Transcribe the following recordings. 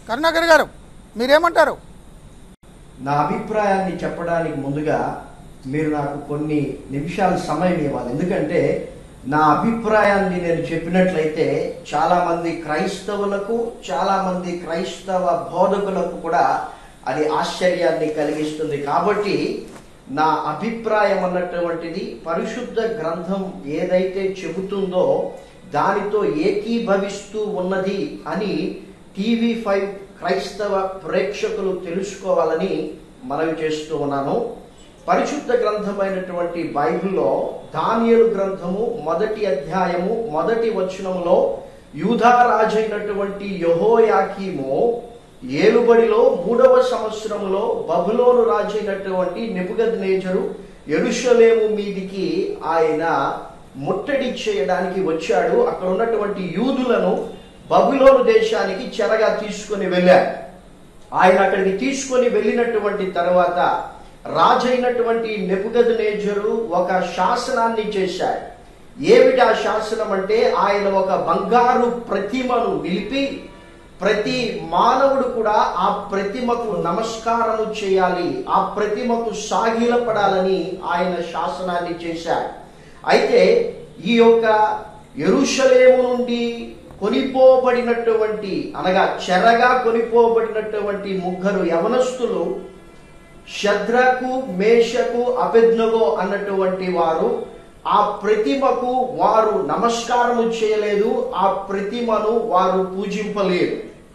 కరుణాకర్ గారు మీరేమంటారు నా అభిప్రాయాన్ని చెప్పడానికి ముందుగా మీరు నాకు కొన్ని నిమిషాల సమయం ఇవ్వాలి ఎందుకంటే నా అభిప్రాయాన్ని నేను చెప్పినట్లయితే చాలా మంది క్రైస్తవులకు చాలా మంది క్రైస్తవ బోధకులకు కూడా అది ఆశ్చర్యాన్ని కలిగిస్తుంది కాబట్టి నా అభిప్రాయం అన్నటువంటిది పరిశుద్ధ గ్రంథం ఏదైతే చెబుతుందో దానితో ఏకీభవిస్తూ ఉన్నది అని టీవీ ఫైవ్ క్రైస్తవ ప్రేక్షకులు తెలుసుకోవాలని మనవి చేస్తూ ఉన్నాను పరిశుద్ధ గ్రంథమైనటువంటి బైబిల్లో దానియలు గ్రంథము మొదటి అధ్యాయము మొదటి వచనములో యూధా రాజైనటువంటి యహోయాకీము ఏలుబడిలో మూడవ సంవత్సరంలో బబులోను రాజైనటువంటి నెబుగద్నేజరు ఎరుషలేము మీదికి ఆయన ముట్టడి చేయడానికి వచ్చాడు అక్కడ ఉన్నటువంటి యూదులను బబులోను దేశానికి చెరగా తీసుకొని వెళ్ళాడు ఆయన అక్కడికి తీసుకొని వెళ్ళినటువంటి తర్వాత రాజైనటువంటి నెబుగద్నేజరు ఒక శాసనాన్ని చేశాడు ఏమిటి ఆ శాసనం అంటే ఆయన ఒక బంగారు ప్రతిమను నిలిపి ప్రతి మానవుడు కూడా ఆ ప్రతిమకు నమస్కారము చేయాలి ఆ ప్రతిమకు సాగిలపడాలని ఆయన శాసనాన్ని చేశాడు అయితే ఈ యొక్క ఎరుషలేము నుండి కొనిపోబడినటువంటి అనగా చెరగా కొనిపోబడినటువంటి ముగ్గురు యవనస్తులు శద్రకు మేషకు అభిజ్ఞగో అన్నటువంటి వారు ఆ ప్రతిమకు వారు నమస్కారము చేయలేదు ఆ ప్రతిమను వారు పూజింపలేదు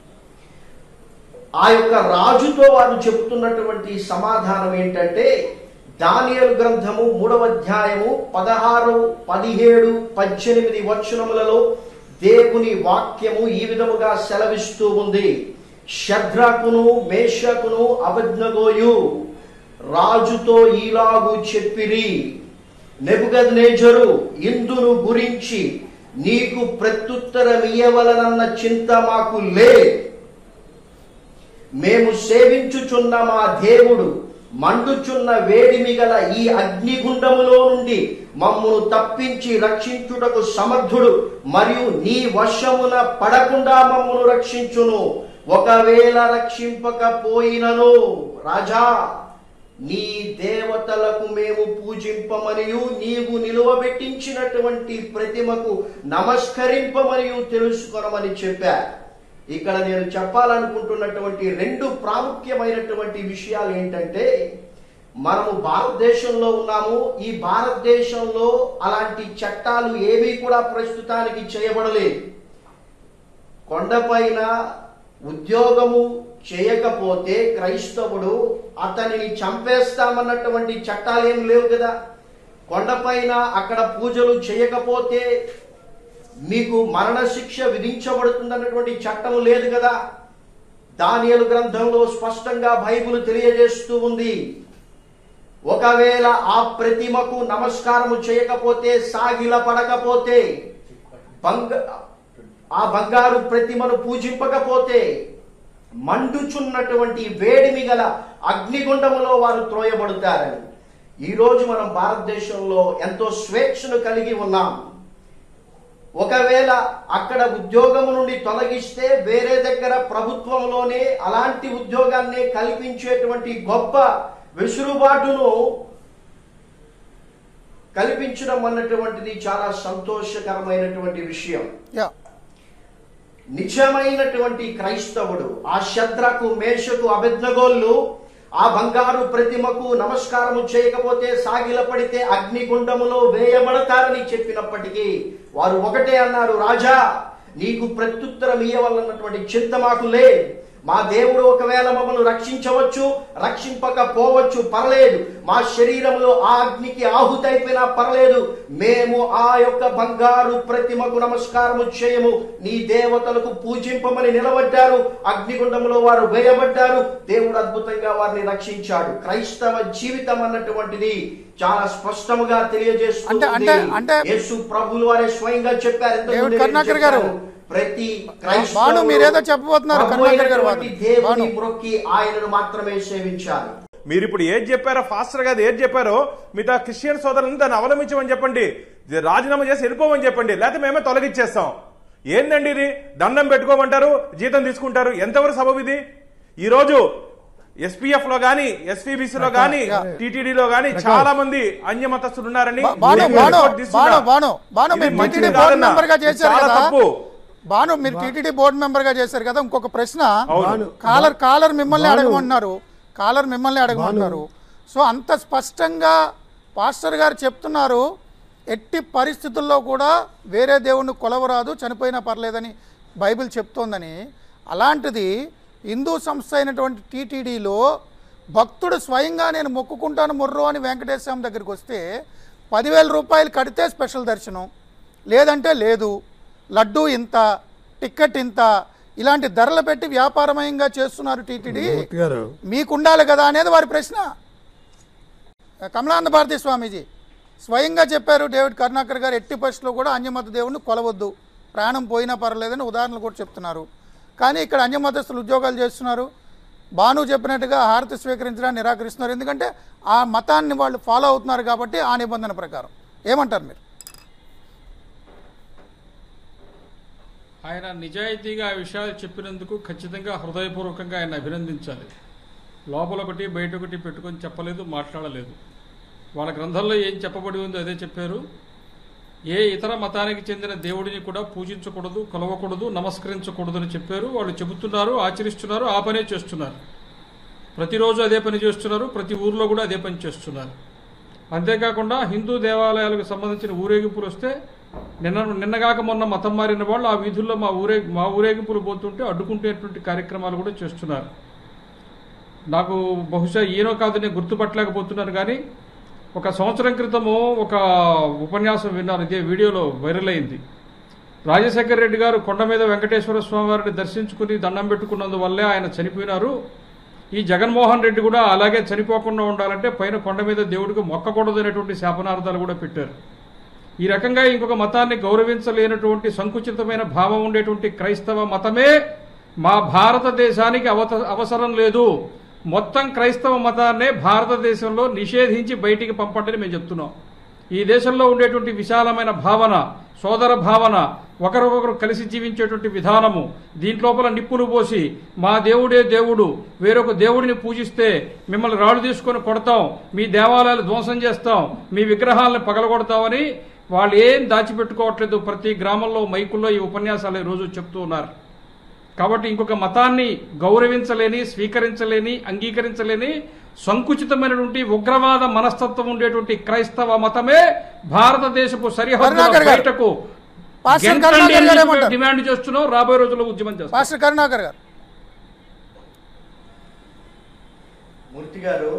ఆ యొక్క రాజుతో వారు చెబుతున్నటువంటి సమాధానం ఏంటంటే దానియలు గ్రంథము మూడవ అధ్యాయము పదహారు పదిహేడు పద్దెనిమిది వచనములలో దేవుని వాక్యము ఈ విధముగా సెలవిస్తూ ఉంది శద్రకును మేషకును అభిజ్ఞగోయు రాజుతో ఈలాగు చెప్పిరి నెబుగద్నేజరు ఇందును గురించి నీకు ప్రత్యుత్తరమియ్యవలనన్న చింత మాకు లే మేము సేవించుచున్న మా దేవుడు మండుచున్న వేడిమి గల ఈ అగ్నిగుండములో నుండి మమ్మును తప్పించి రక్షించుటకు సమర్థుడు మరియు నీ వశమున పడకుండా మమ్మును రక్షించును ఒకవేళ రక్షింపకపోయినను రాజా నీ దేవతలకు మేము పూజింపమనియు నీవు నిలువబెట్టించినటువంటి ప్రతిమకు నమస్కరింపమనియు తెలుసుకొనమని చెప్పా ఇక్కడ నేను చెప్పాలనుకుంటున్నటువంటి రెండు ప్రాముఖ్యమైనటువంటి విషయాలు ఏంటంటే మనము భారతదేశంలో ఉన్నాము ఈ భారతదేశంలో అలాంటి చట్టాలు ఏమీ కూడా ప్రస్తుతానికి చేయబడలేదు కొండపైన ఉద్యోగము చేయకపోతే క్రైస్తవుడు అతనిని చంపేస్తామన్నటువంటి చట్టాలు ఏం లేవు కదా కొండపైన అక్కడ పూజలు చేయకపోతే మీకు మరణశిక్ష విధించబడుతుందన్నటువంటి చట్టం లేదు కదా దానియలు గ్రంథంలో స్పష్టంగా బైబిల్ తెలియజేస్తూ ఉంది ఒకవేళ ఆ ప్రతిమకు నమస్కారము చేయకపోతే సాగిల పడకపోతే బంగ ఆ బంగారు ప్రతిమను పూజింపకపోతే మండుచున్నటువంటి వేడిమి గల అగ్నిగుండములో వారు త్రోయబడతారని ఈరోజు మనం భారతదేశంలో ఎంతో స్వేచ్ఛను కలిగి ఉన్నాం ఒకవేళ అక్కడ ఉద్యోగం నుండి తొలగిస్తే వేరే దగ్గర ప్రభుత్వంలోనే అలాంటి ఉద్యోగాన్ని కల్పించేటువంటి గొప్ప వెసులుబాటును కల్పించడం అన్నటువంటిది చాలా సంతోషకరమైనటువంటి విషయం యా నిజమైనటువంటి క్రైస్తవుడు ఆ శద్రకు మేషకు అభిజ్ఞగోళ్ళు ఆ బంగారు ప్రతిమకు నమస్కారము చేయకపోతే సాగిలపడితే అగ్నిగుండములో వేయబడతారని చెప్పినప్పటికీ వారు ఒకటే అన్నారు రాజా నీకు ప్రత్యుత్తరం ఇయ్యవలన్నటువంటి చింత మాకు లే మా దేవుడు ఒకవేళ మమ్మల్ని రక్షించవచ్చు రక్షింపకపోవచ్చు పర్లేదు మా శరీరంలో ఆ అగ్నికి ఆహుతైపోయినా పర్లేదు మేము ఆ యొక్క బంగారు ప్రతిమకు నమస్కారము చేయము నీ దేవతలకు పూజింపమని నిలబడ్డారు అగ్నిగుండంలో వారు వేయబడ్డారు దేవుడు అద్భుతంగా వారిని రక్షించాడు క్రైస్తవ జీవితం అన్నటువంటిది చాలా స్పష్టముగా తెలియజేస్తుంది అంటే- అంటే- అంటే- యేసు ప్రభులు వారే స్వయంగా చెప్పారు ఇంతకు దేవుడు ముందే నేను కరుణాకర్ గారు. చెప్పాను. ప్రతి భాను మీరేదో చెప్పబోతున్నారు ప్రభు కరుణాకర్ గారు అయినటువంటి వారు. దేవుని భాను. మొక్కి ఆయనను మాత్రమే సేవించాలి మీరు ఇప్పుడు ఏది చెప్పారో ఫాస్టర్ గా ఏది చెప్పారో మిగతా క్రిస్టియన్ సోదరులను దాన్ని అవలంబించమని చెప్పండి ఇది రాజీనామా చేసి వెళ్ళిపోమని చెప్పండి లేకపోతే మేమే తొలగించేస్తాం ఏందండి ఇది దండం పెట్టుకోమంటారు జీతం తీసుకుంటారు ఎంతవరకు సబబు ఇది ఈ రోజు ఎస్పీఎఫ్ లో గాని ఎస్పీబీసీ లో గాని టీటీడీలో గాని చాలా మంది అన్యమతస్తులు ఉన్నారని బా- బాను నేను బాను రిపోర్ట్ తీస్తున్నా. బాను బాను బాను ఇది మీరు మంచిది టీటీడీ బోర్డు కాదన్నా. మెంబర్ గా ఇది చేశారు చాలా కదా తప్పు బాను మీరు టీటీడీ బోర్డు మెంబర్ గా చేశారు కదా ఇంకొక ప్రశ్న అవును. కాలర్ కాలర్ మిమ్మల్ని అడగమన్నారు కాలర్ మిమ్మల్ని అడగమన్నారు సో అంత స్పష్టంగా పాస్టర్ గారు చెప్తున్నారు ఎట్టి పరిస్థితుల్లో కూడా వేరే దేవుణ్ణి కొలవరాదు చనిపోయినా పర్లేదని బైబిల్ చెప్తోందని అలాంటిది హిందూ సంస్థ అయినటువంటి టీటీడీలో భక్తుడు స్వయంగా నేను మొక్కుకుంటాను ముర్రు అని వెంకటేశ్వర స్వామి దగ్గరికి వస్తే పదివేల రూపాయలు కడితే స్పెషల్ దర్శనం లేదంటే లేదు లడ్డు ఇంత టిక్కెట్ ఇంత ఇలాంటి ధరలు పెట్టి వ్యాపారమయంగా చేస్తున్నారు టీటీడీ మూర్తి గారు మీకుండాలి కదా అనేది వారి ప్రశ్న కమలానంద భారతీ స్వామీజీ స్వయంగా చెప్పారు డేవిడ్ కరుణాకర్ గారు ఎట్టి పరిస్థితుల్లో కూడా అన్యమత దేవుడిని కొలవద్దు ప్రాణం పోయినా పర్లేదని ఉదాహరణలు కూడా చెప్తున్నారు కానీ ఇక్కడ అన్యమతస్తులు ఉద్యోగాలు చేస్తున్నారు భాను చెప్పినట్టుగా హారతి స్వీకరించడానికి నిరాకరిస్తున్నారు ఎందుకంటే ఆ మతాన్ని వాళ్ళు ఫాలో అవుతున్నారు కాబట్టి ఆ నిబంధన ప్రకారం ఏమంటారు మీరు ఆయన నిజాయితీగా ఆ విషయాలు చెప్పినందుకు ఖచ్చితంగా హృదయపూర్వకంగా ఆయన అభినందించాలి లోపల ఒకటి బయట ఒకటి పెట్టుకొని చెప్పలేదు మాట్లాడలేదు వాళ్ళ గ్రంథంలో ఏం చెప్పబడి ఉందో అదే చెప్పారు ఏ ఇతర మతానికి చెందిన దేవుడిని కూడా పూజించకూడదు కొలవకూడదు నమస్కరించకూడదు అని చెప్పారు వాళ్ళు చెబుతున్నారు ఆచరిస్తున్నారు ఆ పనే చేస్తున్నారు ప్రతిరోజు అదే పని చేస్తున్నారు ప్రతి ఊర్లో కూడా అదే పని చేస్తున్నారు అంతేకాకుండా హిందూ దేవాలయాలకు సంబంధించిన ఊరేగింపులు వస్తే నిన్న నిన్నగాక మొన్న మతం మారిన వాళ్ళు ఆ వీధుల్లో మా ఊరే మా ఊరేగింపులు పోతుంటే అడ్డుకుంటేటువంటి కార్యక్రమాలు కూడా చేస్తున్నారు నాకు బహుశా ఈయనో కాదు నేను గుర్తుపట్టలేకపోతున్నాను కానీ ఒక సంవత్సరం క్రితము ఒక ఉపన్యాసం విన్నాను ఇదే వీడియోలో వైరల్ అయింది రాజశేఖర రెడ్డి గారు కొండ మీద వెంకటేశ్వర స్వామి వారిని దర్శించుకుని దండం పెట్టుకున్నందువల్లే ఆయన చనిపోయినారు ఈ జగన్మోహన్ రెడ్డి కూడా అలాగే చనిపోకుండా ఉండాలంటే పైన కొండ మీద దేవుడికి మొక్కకూడదు అనేటువంటి శాపనార్థాలు కూడా పెట్టారు ఈ రకంగా ఇంకొక మతాన్ని గౌరవించలేనటువంటి సంకుచితమైన భావం ఉండేటువంటి క్రైస్తవ మతమే మా భారతదేశానికి అవత అవసరం లేదు మొత్తం క్రైస్తవ మతాన్నే భారతదేశంలో నిషేధించి బయటికి పంపండి మేము చెప్తున్నాం ఈ దేశంలో ఉండేటువంటి విశాలమైన భావన సోదర భావన ఒకరికొకరు కలిసి జీవించేటువంటి విధానము దీంట్లోపల నిప్పులు పోసి మా దేవుడే దేవుడు వేరొక దేవుడిని పూజిస్తే మిమ్మల్ని రాళ్ళు తీసుకొని కొడతాం మీ దేవాలయాలు ధ్వంసం చేస్తాం మీ విగ్రహాలను పగలగొడతామని వాళ్ళు ఏం దాచిపెట్టుకోవట్లేదు ప్రతి గ్రామంలో మైకుల్లో ఈ ఉపన్యాసాలు ఈ రోజు చెప్తూ ఉన్నారు కాబట్టి ఇంకొక మతాన్ని గౌరవించలేని స్వీకరించలేని అంగీకరించలేని సంకుచితమైనటువంటి ఉగ్రవాద మనస్తత్వం ఉండేటువంటి క్రైస్తవ మతమే భారతదేశపు సరిహద్దుల కరుణాకర్ గారు. బయటకు పాస్టర్ గెంటండి కరుణాకర్ అని గారు ఏమంటారు? డిమాండ్ చేస్తున్నాం రాబోయే రోజుల్లో ఉద్యమం చేస్తాం పాస్టర్ కరుణాకర్ గారు మూర్తి గారు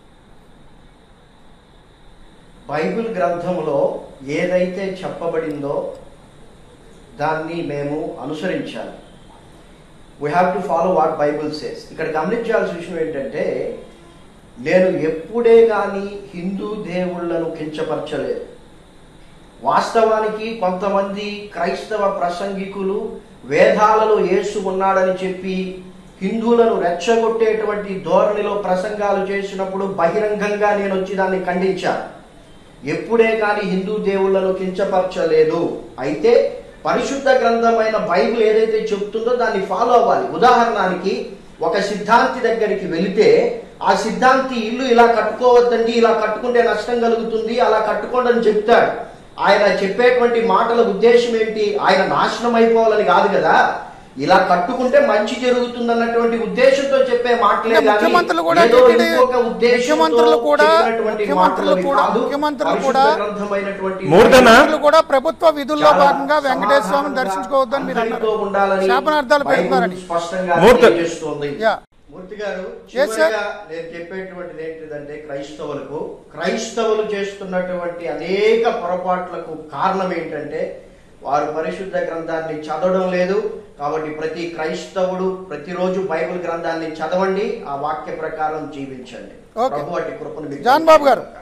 బైబిల్ గ్రంథంలో ఏదైతే చెప్పబడిందో దాన్ని మేము అనుసరించాలి we have to follow what Bible says ఇక్కడ గమనించాల్సిన విషయం ఏంటంటే నేను ఎప్పుడే కానీ హిందూ దేవుళ్ళను కించపరచలేదు వాస్తవానికి కొంతమంది క్రైస్తవ ప్రసంగికులు వేదాలలో యేసు ఉన్నాడని చెప్పి హిందువులను రెచ్చగొట్టేటువంటి ధోరణిలో ప్రసంగాలు చేసినప్పుడు బహిరంగంగా నేను వచ్చి దాన్ని ఖండించాను ఎప్పుడే కానీ హిందూ దేవుళ్ళను కించపరచలేదు అయితే పరిశుద్ధ గ్రంథమైన బైబిల్ ఏదైతే చెప్తుందో దాన్ని ఫాలో అవ్వాలి ఉదాహరణకి ఒక సిద్ధాంతి దగ్గరికి వెళితే ఆ సిద్ధాంతి ఇల్లు ఇలా కట్టుకోవద్దండి ఇలా కట్టుకుంటే నష్టం కలుగుతుంది అలా కట్టుకోండి అని చెప్తాడు ఆయన చెప్పేటువంటి మాటల ఉద్దేశం ఏంటి ఆయన నాశనం అయిపోవాలని కాదు కదా ఇలా కట్టుకుంటే మంచి జరుగుతుంది అన్నటువంటి ఉద్దేశంతో చెప్పే మాటలే అంటే కానీ ముఖ్యమంత్రులు కూడా ఏదో టిటిడి- ఇంకొక ఉద్దేశంతో ముఖ్యమంత్రులు కూడా- చెప్పినటువంటి ముఖ్యమంత్రులు మాటలు కూడా- కాదు. ముఖ్యమంత్రులు పరిశుద్ధ కూడా- గ్రంథమైనటువంటి మూర్ధన? వీళ్ళు కూడా ప్రభుత్వ విధుల్లో చాలా భాగంగా వెంకటేశ్వర స్వామిని సమాధానంగా దర్శించుకోవద్దని మీరు అందరితో అన్నారు ఉండాలని శాపనార్థాలు బైబిల్ పెడుతున్నారని స్పష్టంగా మూర్తి. తెలియజేస్తోంది యా. మూర్తి గారు Yes, sir. చివరిగా నేను చెప్పేటువంటిది ఏంటిదంటే క్రైస్తవులకు క్రైస్తవులు చేస్తున్నటువంటి అనేక పొరపాట్లకు కారణం ఏంటంటే వారు పరిశుద్ధ గ్రంథాన్ని చదవడం లేదు కాబట్టి ప్రతి క్రైస్తవుడు ప్రతిరోజు బైబిల్ గ్రంథాన్ని చదవండి ఆ వాక్య ప్రకారం జీవించండి Okay. ప్రభు వాటి కృపను మీకు జాన్ బాబు గారు